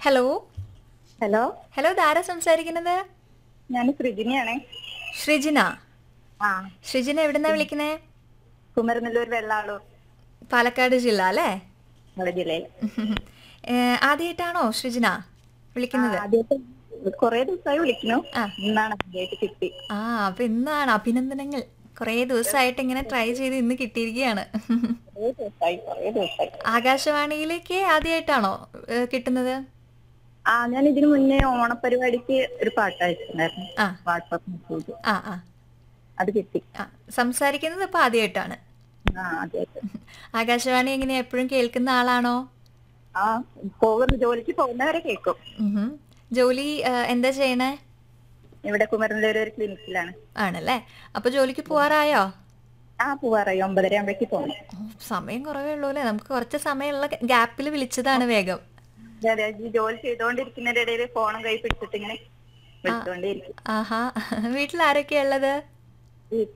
Hello hello hello ഇതാരാ സംസാരിക്കുന്നത് ഞാൻ സൃജിനിയാണ് ശ്രീജിന ആ ശ്രീജിന എവിടുന്നാ വിളിക്കുന്നേ കുമരനെല്ലൂർ വെള്ളാളൂർ പാലക്കാട് ജില്ല അല്ലേ നമ്മുടെ ജില്ലയിൽ ആദ്യമായിട്ടാണോ ശ്രീജിന വിളിക്കുന്നത് ആദ്യത്തെ കൊറേ ദിവസമായി വിളിക്കുന്നു ആ. ഇന്നാണ് ആദ്യമായിട്ട് കിട്ടി ആ അപ്പൊ ഇന്നാണ് അഭിനന്ദനങ്ങൾ കുറേ ദിവസമായിട്ട് ഇങ്ങനെ ട്രൈ ചെയ്ത് ഇന്ന് കിട്ടിയിരിക്കുകയാണ് കൊറേ ദിവസമായി കൊറേ ദിവസമായി ആകാശവാണിയിലേക്ക് ആദ്യമായിട്ടാണോ ഏ, കിട്ടുന്നത് ആ ഞാൻ ഇതിനു മുന്നേ ഓണപരിപാടിക്ക് ഒരു പാട്ട് അയച്ചിട്ടുണ്ടായിരുന്നു ആ വാട്സാപ്പ് മെസ്സേജ് ആ ആ അത് കിട്ടി ആ സംസാരിക്കുന്നത് ഇപ്പൊ ആദ്യമായിട്ടാണ് ആ ആദ്യമായിട്ട് ആകാശവാണി എങ്ങനെ എപ്പോഴും കേൾക്കുന്ന ആളാണോ ആ പോകുന്ന ജോലിക്ക് പോകുന്നവരെ കേൾക്കും ഉഹും. ജോലി ഏ, എന്താ ചെയ്യണേ ഇവിടെ കുമരനെല്ലൂർ ഒരു ക്ലിനിക്കിലാണ് ആണല്ലേ അപ്പൊ ജോലിക്ക് പോവാറായോ ആ പോവാറായി ഒമ്പതര ആകുമ്പോഴേക്ക് പോകണം ഓ, സമയം കുറവേ ഉള്ളൂ അല്ലേ നമുക്ക് കുറച്ച് സമയമുള്ള ഗ്യാപ്പിൽ വിളിച്ചതാണ് വേഗം അതെ അതെ ഈ ജോലി ചെയ്തുകൊണ്ടിരിക്കുന്നതിന്റെ ഇടയിൽ ഫോണും കൈ പിടിച്ചിട്ട് ഇങ്ങനെ വിളിച്ചുകൊണ്ടേയിരിക്കും ആഹാ വീട്ടിൽ ആരൊക്കെയാ ഉള്ളത്